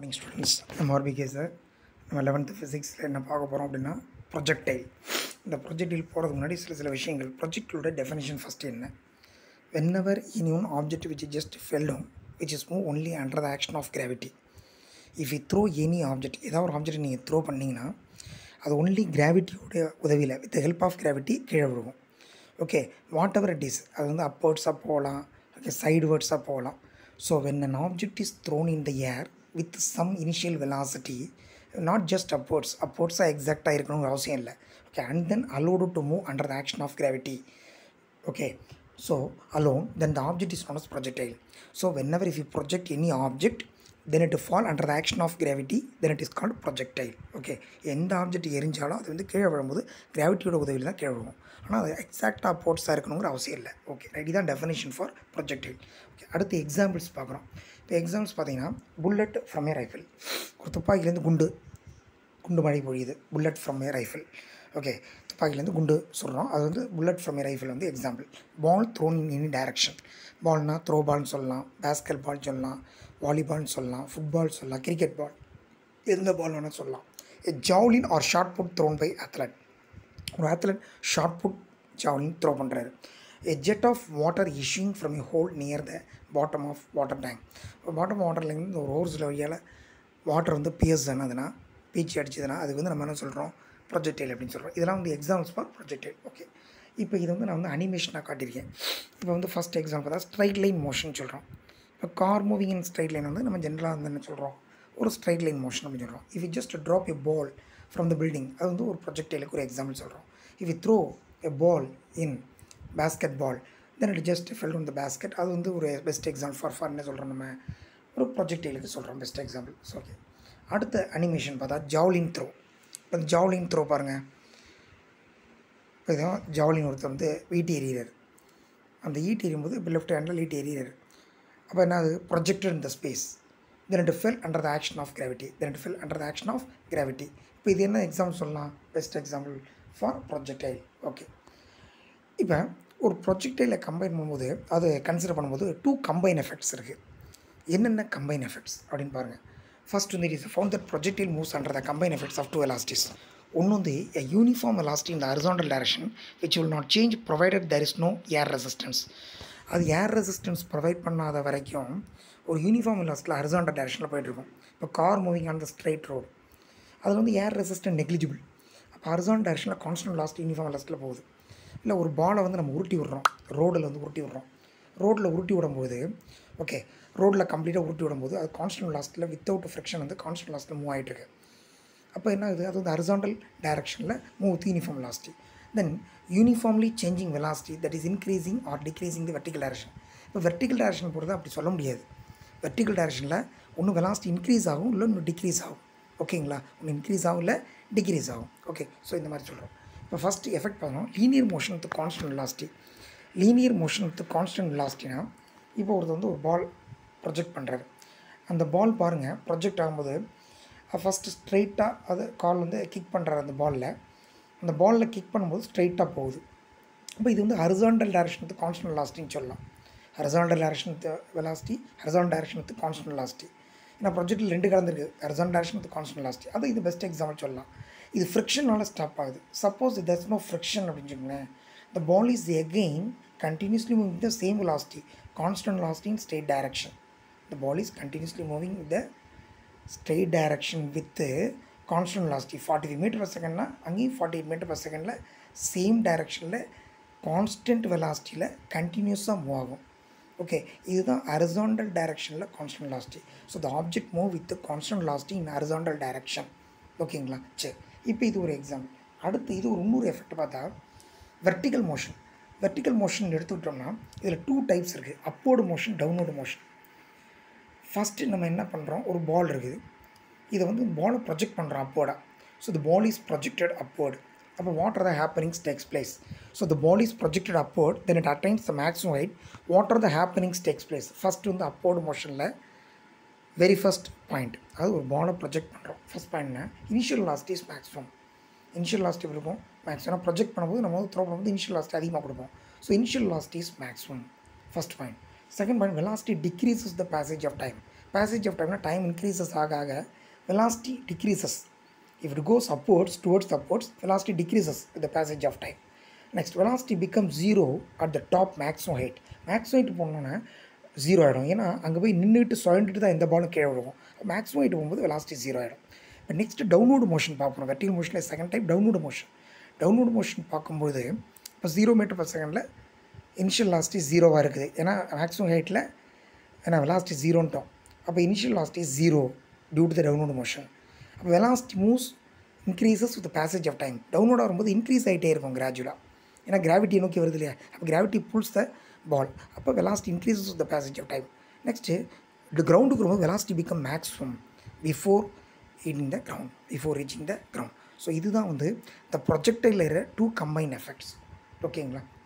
morning students நம்ம RPK sir நம்ம eleventh ஃபிசிக்ஸில் என்ன பார்க்க போகிறோம் அப்படின்னா ப்ரொஜெக்டைல் இந்த ப்ரொஜெக்டைல் போகிறதுக்கு முன்னாடி சில சில விஷயங்கள் ப்ரொஜெக்டோட டெஃபினேஷன் ஃபஸ்ட்டு என்ன whenever any one object which just fell down which is move only under the action of gravity if you throw any object ஏதாவது ஒரு ஆப்ஜெக்ட் நீங்கள் த்ரோ பண்ணிங்கன்னா அது ஒன்லி கிராவிட்டியோட உதவியில் வித் ஹெல்ப் ஆஃப் கிராவிட்டி கீழே விழுகும் okay whatever it is அது வந்து அப்வர்ட்ஸாக போகலாம் ஓகே சைடுவேர்ட்ஸாக போகலாம் so when an object is thrown in the air with some initial velocity not just upwards அப்வர்ட்ஸாக எக்ஸாக்டாக இருக்கணுங்கிற அவசியம் இல்லை okay and then allowed to move under the action of gravity okay so alone then the object is known as projectile so whenever if you project any object then it will fall under the action of gravity then it is called projectile okay எந்த object எரிஞ்சாலும் அது வந்து கீழே விழும்போது கிராவிட்டியோட உதவியில் தான் கீழே விழுவும் ஆனால் அது எக்ஸாக்டாக போர்ட்ஸாக இருக்கணுங்கிற அவசியம் இல்லை ஓகே ரைட் இதுதான் டெஃபினேஷன் ஃபார் ப்ரொஜெக்டைல் ஓகே அடுத்து எக்ஸாம்பிள்ஸ் பார்க்குறோம் இப்போ எக்ஸாம்பிள்ஸ் பார்த்தீங்கன்னா புல்லட் ஃப்ரம் ஏ ரைஃபிள் ஒரு துப்பாக்கிலேருந்து குண்டு குண்டு மழை பொழியுது bullet from a rifle okay துப்பாக்கிலேருந்து குண்டு சொல்கிறோம் அது வந்து புல்லட் ஃப்ரம் ஏ ரைஃபிள் வந்து example ball thrown in any direction பால்னா த்ரோ பால்னு சொல்லலாம் பேஸ்கெட் பால் சொல்லலாம் வாலிபால்னு சொல்லலாம் ஃபுட்பால் சொல்லலாம் கிரிக்கெட் பால் எந்த பால் வேணால் சொல்லலாம் a javelin or shot put thrown by athlete ஒரு athlete shot put javelin throw பண்ணுறாரு a jet of water issuing from a hole near the bottom of water tank bottom வாட்டர்லேருந்து ஒரு ஹோர்ஸில் வழியால் water வந்து பியர்ஸ் ஆனதுன்னா பீச்சி அடிச்சதுன்னா அதுக்கு வந்து நம்ம என்ன சொல்கிறோம் ப்ரொஜெக்டைல் அப்படின்னு சொல்கிறோம் இதெல்லாம் வந்து எக்ஸாம்பிள்ஸ் ஃபார் ப்ரொஜெக்டைல் ஓகே இப்போ இது வந்து நான் வந்து அனிமேஷனாக காட்டியிருக்கேன் இப்போ வந்து ஃபஸ்ட் எக்ஸாம்பிள் தான் ஸ்ட்ரைட் லைன் மோஷன் சொல்கிறோம் இப்போ car moving in straight line வந்து நம்ம ஜென்ரலாக வந்து என்ன சொல்கிறோம் ஒரு ஸ்ட்ரைட் லைன் மோஷன் அப்படின்னு சொல்கிறோம் if you just drop a ball from the building அது வந்து ஒரு ப்ரொஜெக்டைலுக்கு ஒரு எக்ஸாம்பிள் சொல்கிறோம் if you throw a ball in basketball then it just fell on the basket அது வந்து ஒரு பெஸ்ட் எக்ஸாம்பிள் ஃபார் ஃபார் என்ன சொல்கிறோம் நம்ம ஒரு ப்ரொஜெக்டைலுக்கு சொல்கிறோம் பெஸ்ட் எக்ஸாம்பிள் ஓகே அடுத்த அனிமேஷன் பார்த்தா ஜாவ்லின் த்ரோ இப்போ ஜாவ்லின் த்ரோ பாருங்கள் இப்போ இதான் ஜாவ்லின் ஒருத்தர் வந்து ஈட்டி எறிகிறார் அந்த ஈட்டி எறியும்போது இப்போ லெஃப்ட் ஹேண்டில் ஈட்டி எறிகிறார் அப்போ என்ன அது projected in the space then it fell under the action of gravity then it fell under the action of gravity இப்போ இது என்ன எக்ஸாம்பிள் சொல்லலாம் best example for projectile okay இப்போ ஒரு ப்ரொஜெக்டைல கம்பைன் பண்ணும்போது அது கன்சிடர் பண்ணும்போது டூ கம்பைன் எஃபெக்ட்ஸ் இருக்குது என்னென்ன கம்பைன் எஃபெக்ட்ஸ் அப்படின்னு பாருங்கள் ஃபர்ஸ்ட் வந்து it is found that projectile moves under the combine effects of two velocities ஒன்று வந்து a uniform velocity in the horizontal direction which will not change provided there is no air resistance அது air resistance provide பண்ணாத வரைக்கும் ஒரு uniform எலாஸ்டில் horizontal டைரக்ஷனில் போயிட்டுருக்கும் இப்போ car moving on the straight road அது வந்து ஏர் ரெசிஸ்டன்ட் நெக்லிஜிபிள் அப்போ ஹரிசாண்டல் டைரக்ஷனில் கான்ஸ்டன்ட் லாஸ்ட் யூனிஃபார்ம் எலாஸ்டில் போகுது இல்லை ஒரு பாலை வந்து நம்ம உருட்டி விடுறோம் ரோடில் வந்து உருட்டி விடுறோம் ரோட்டில் உருட்டி விடும்போது ஓகே ரோட்டில் கம்ப்ளீட்டாக உருட்டி விடும்போது அது கான்ஸ்டன்ட் லாஸ்ட்டில் வித்தவுட் ஃப்ரிக்ஷன் வந்து கான்ஸ்டன்ட் லாஸ்ட்டில் மூவ் ஆகிட்டு இருக்கு அப்போ என்ன ஆகுது அது வந்து ஹரிசாண்டல் டைரக்ஷனில் move with uniform velocity then uniformly changing velocity that is increasing or decreasing the vertical direction இப்போ வெர்டிகல் டைரக்ஷன் பொறுத்து அப்படி சொல்ல முடியாது வெர்டிகல் டைரக்ஷனில் ஒன்று வெலாசிட்டி இன்க்ரீஸ் ஆகும் இல்லை இன்னும் டிக்ரீஸ் ஆகும் ஓகேங்களா ஒன்று இன்க்ரீஸ் ஆகும் இல்லை டிக்ரீஸ் ஆகும் ஓகே ஸோ இந்த மாதிரி சொல்கிறோம் இப்போ ஃபஸ்ட் எஃபெக்ட் பார்த்தோம் linear motion with constant velocity linear motion with constant வெலாசிட்டினா இப்போ ஒருத்தர் வந்து ஒரு பால் ப்ரொஜெக்ட் பண்ணுறாரு அந்த பால் பாருங்கள் ப்ரொஜெக்ட் ஆகும்போது ஃபஸ்ட்டு ஸ்ட்ரைட்டாக அது கால் வந்து கிக் பண்ணுறாரு அந்த பாலில் அந்த பாலில் கிக் பண்ணும்போது ஸ்ட்ரைட்டாக போகுது அப்போ இது வந்து ஹரிசாண்டல் டைரக்ஷன் வித் கான்ஸ்டன்ட் வெலாசிட்டின்னு சொல்லலாம் horizontal direction with velocity horizontal direction with constant velocity ஏன்னா ப்ரொஜெக்டில் ரெண்டு கலந்துருக்கு horizontal direction with constant velocity அது இது பெஸ்ட் எக்ஸாம்பிள் சொல்லலாம் இது ஃப்ரிக்ஷனால் ஸ்டாப் ஆகுது suppose it there's no friction அப்படின்னு வச்சுக்கோங்களேன் the ball is again continuously moving the same velocity constant velocity in straight direction the ball is continuously moving with the straight direction with constant velocity forty five metre per செகண்ட்னா அங்கேயும் forty eight metre per செகண்டில் same டைரக்ஷனில் constant வெலாசிட்டியில் கண்டினியூஸாக move ஆகும் okay இதுதான் horizontal டைரக்ஷனில் constant velocity so the object move with constant velocity in horizontal direction ஓகேங்களா சரி இப்போ இது ஒரு எக்ஸாம்பிள் அடுத்து இது ஒரு இன்னொரு எஃபெக்ட் பார்த்தா வெர்டிக்கல் மோஷன் வெர்டிக்கல் மோஷன் எடுத்துக்கிட்டோம்னா இதில் டூ டைப்ஸ் இருக்குது upward motion downward motion first நம்ம என்ன பண்ணுறோம் ஒரு பால் இருக்குது இதை வந்து பாலை ப்ரொஜெக்ட் பண்ணுறோம் அப்போர்டாக so the ball is projected upward அப்போ what are the happenings takes place so the ball is projected upward then it attains the maximum height what are the happenings takes place first வந்து upward மோஷனில் very first point அது ஒரு பாலை project பண்ணுறோம் first பாயிண்ட்னா initial velocity is maximum initial velocity எப்படி இருக்கும் maximum project பண்ணும்போது நம்ம வந்து த்ரோ பண்ணும்போது இனிஷியல் லாஸ்ட் அதிகமாக கொடுப்போம் so initial velocity is maximum first point second point velocity decreases the passage of time passage of டைம்னா டைம் இன்க்ரீசஸ் ஆக ஆக velocity decreases if it goes upwards towards the upwards velocity decreases with the passage of time next velocity becomes zero at the top maximum height maximum height போனோன்னா zero ஆகிடும் ஏன்னா அங்கே போய் நின்றுட்டு சுழண்டுட்டு தான் எந்த பாலும் கீழே விழுவும் மேக்ஸிமம் ஹைட் போகும்போது வெலாசிட்டி ஜீரோ ஆகிடும் இப்போ நெக்ஸ்ட் டவுன்வோர்டு மோஷன் பார்ப்போம் வெர்டிகல் மோஷனில் second type downward motion downward motion பார்க்கும்போது இப்போ ஜீரோ மீட்டர் பர் செகண்டில் இனிஷியல் லாஸ்ட்டி ஜீரோவாக இருக்குது ஏன்னா மேக்ஸிமம் ஹைட்டில் ஏன்னா வெலாசிட்டி ஜீரோன்ட்டோம் அப்போ initial velocity zero due to the downward motion அப்போ velocity moves increases with passage of time டவுன்வோர்டாக வரும்போது இன்க்ரீஸ் ஆகிட்டே இருக்கும் கிராஜுவலாக ஏன்னா கிராவிட்டியை நோக்கி வருது இல்லையா அப்போ கிராவிட்டி புல்ஸ் த பால் அப்போ velocity increases with the passage of time next இது கிரவுண்டுக்கு வரும்போது velocity become maximum before in the ground before reaching the ground so இதுதான் வந்து the projectile two combine effects ஓகேங்களா